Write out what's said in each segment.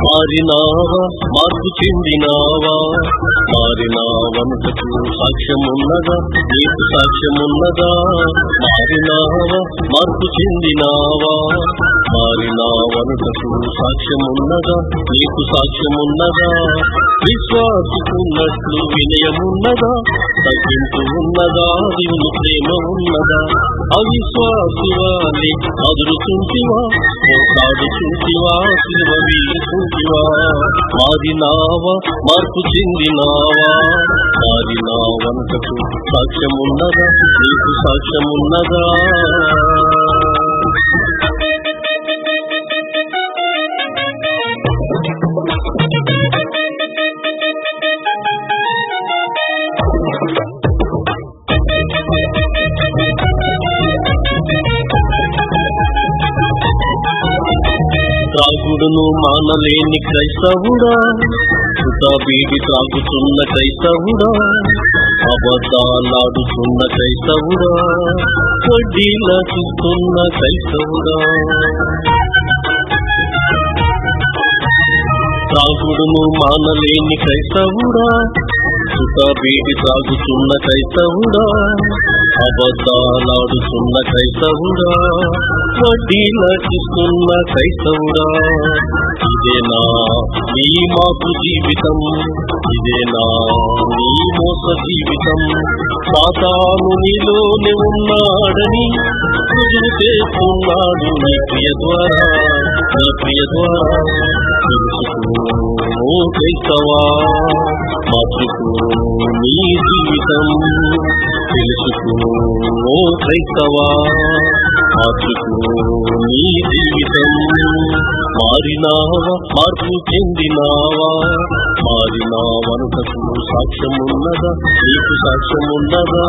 మారినావా మార్పు చెందినావా మారినావనుటకు సాక్ష్యమున్నదా నీకు సాక్ష్యమున్నదా మారినావా మార్పు చెందినావా మారినావనుటకు సాక్ష్యమున్నదా నీకు సాక్ష్యమున్నదా విశ్వాసుకున్నట్లు వినయమున్నదా తగ్గింపు ఉన్నదా దేవుని ప్రేమ ఉన్నదా అవిశ్వాసువాని అదురుతుంటివా పోసాడుతుంటివా శివ వీరుతుంటివా మారినావా మార్పు చెందినావా మారినావనుటకు సాక్ష్యమున్నదా నీకు సాక్ష్యమున్నదా త్రాగుడును మానలేని క్రైస్తవుడా సుతా బీడి త్రాగుతున్న క్రైస్తవుడా అబద్ధాలాడుతున్న క్రైస్తవుడా వడ్డీలా చూస్తున్న క్రైస్తవుడా త్రాగుడును మానలేని క్రైస్తవుడా సుతా బీడి త్రాగుతున్న క్రైస్తవుడా అబద్ధాలాడుతున్న క్రైస్తవుడా వడ్డీలా చూస్తున్న క్రైస్తవుడా ఇదేనా నీ మాకు జీవితం ఇదేనా నీ మోస జీవితం సాతాను నీలోనే ఉన్నాడని రుజువు చేస్తున్నాడు నీ ప్రియ ద్వారా నీ ప్రియ ద్వారా తెలుసుకో ఓ క్రైస్తవా మార్చుకో నీ జీవితం తెలుసుకో ఓ క్రైస్తవా మార్చుకో నీ జీవితం మారినావా మార్పు చెందినావా మారినావనుటకు సాక్ష్యమున్నదా నీకు సాక్ష్యమున్నదా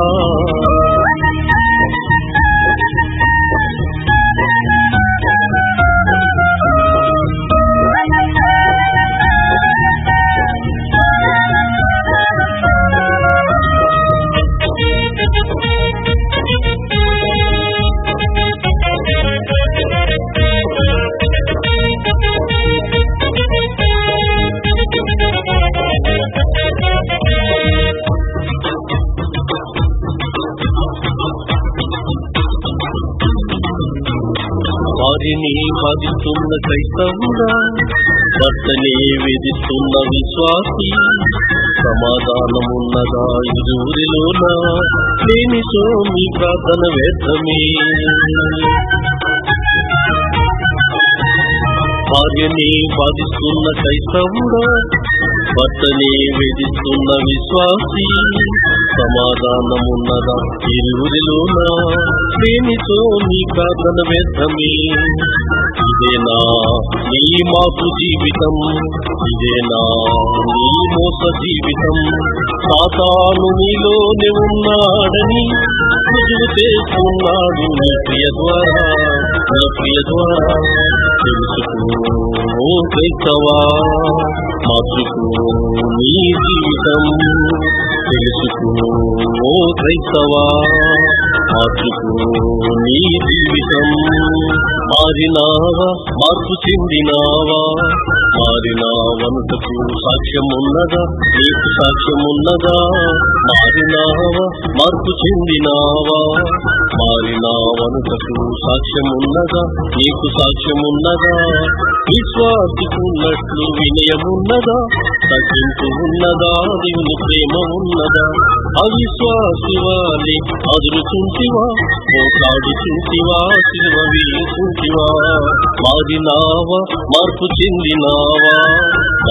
వారిని బాధిస్తున్న క్రైస్తవుడా భర్తనే వేధిస్తున్న విశ్వాసి సమాధానమున్నదా ఇరువురిలోనా లేనితో మీ ప్రార్థన వ్యర్థమే భార్యని బాధిస్తున్న క్రైస్తవుడా భర్తని వేధిస్తున్న విశ్వాసి సమాధానమున్నదా ఇరువురిలోనా ప్రేమితో నీ ప్రార్థన వ్యర్థమే ఇదేనా నీ మాకు జీవితం ఇదేనా నీ మోస జీవితం సాతాను నీలోనే ఉన్నాడని రుజువు చేస్తున్నాడు నీ ప్రియ ద్వారా నీ ప్రియ ద్వారా తెలుసుకో ఓ క్రైస్తవా మార్చుకో నీ జీవితం తెలుసుకో ఓ క్రైస్తవా మార్చుకో నీ జీవితం మారినావా మార్పు చెందినావా మారినావనుటకు సాక్ష్యమున్నదా నీకు సాక్ష్యమున్నదా మారినావా మార్పు చెందినావా మారినావనుటకు సాక్ష్యమున్నదా నీకు సాక్ష్యమున్నదా విశ్వాసికున్నట్లు వినయమున్నదా తగ్గింపు ఉన్నదా దేవుని ప్రేమ ఉన్నదా అవిశ్వాసివాలి అదురుచుంటివా పోట్లాడుచుంటివా శిలువ వీరుచుంటివా మారినావా మార్పు చెందినావా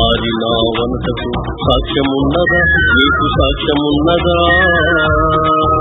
మారినావనటకు సాక్ష్యమున్నదా నీకు సాక్ష్యమున్నదా